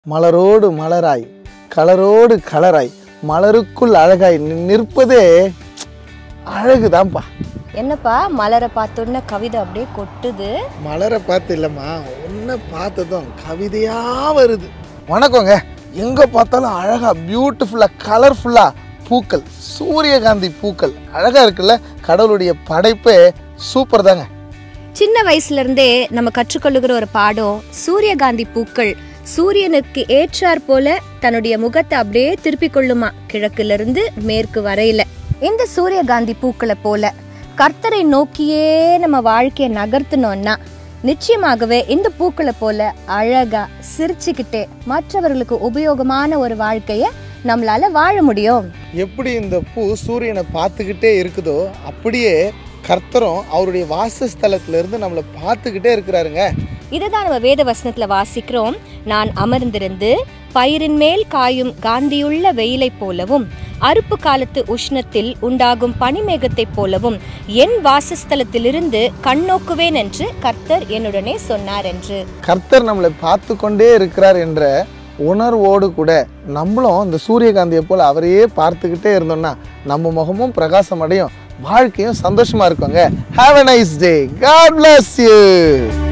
மலரோடு மலராய் கலரோடு கலராய் மலருக்குள் அழகாய் நி- நிற்பதே அழகுதான்ப்பா என்னப்பா மலரை பார்த்தோன்னே கவிதை அப்படியே கொட்டுது மலரை பார்த்து இல்லைம்மா உன்னை பார்த்ததும் கவிதையா வருது வணக்கங்க எங்க பார்த்தாலும் அழகா பியூட்டிஃபுல்லா கலர்ஃபுல்லா பூக்கள் சூரியகாந்தி பூக்கள் அழகா இருக்குல்ல கடவுளுடைய படைப்பே சூப்பர் தாங்க சின்ன வயசுல இருந்தே நம்ம கற்றுக்கொள்ளுகிற ஒரு பாடம் சூரியகாந்தி பூக்கள் சூரியனுக்கு ஏற்றாற் போல தன்னுடைய முகத்தை அப்படியே திருப்பிக் கொள்ளுமா கிழக்குல இருந்து மேற்கு வரையில இந்த சூரியகாந்தி பூக்களை போல கர்த்தரை நோக்கியே நம்ம வாழ்க்கையை நகர்த்தினோம்னா நிச்சயமாகவே இந்த பூக்களை போல அழகா சிரிச்சுக்கிட்டே மற்றவர்களுக்கு உபயோகமான ஒரு வாழ்க்கைய நம்மளால வாழ முடியும் எப்படி இந்த பூ சூரியனை பார்த்துக்கிட்டே இருக்குதோ அப்படியே கர்த்தரும் அவருடைய வாசஸ்தலத்துல இருந்து நம்மளை பார்த்துக்கிட்டே இருக்கிறாருங்க இதுதான் நம்ம வேத வசனத்துல வாசிக்கிறோம் நான் அமர்ந்திருந்து பயிரின் மேல் காயும் காந்தியுள்ள வெயிலைப் போலவும் அறுப்பு காலத்து உஷ்ணத்தில் உண்டாகும் பனிமேகத்தைப் போலவும் என் வாசஸ்தலத்திலிருந்து கண்ணோக்குவேன் என்று கர்த்தர் என்னுடனே சொன்னார் என்று கர்த்தர் நம்மளை பார்த்து கொண்டே இருக்கிறார் என்ற உணர்வோடு கூட நம்மளும் இந்த சூரியகாந்தியை போல் அவரையே பார்த்துக்கிட்டே இருந்தோம்னா நம்ம முகமும் பிரகாசம் அடையும் வாழ்க்கையும் சந்தோஷமா இருக்குங்க have a nice day God bless you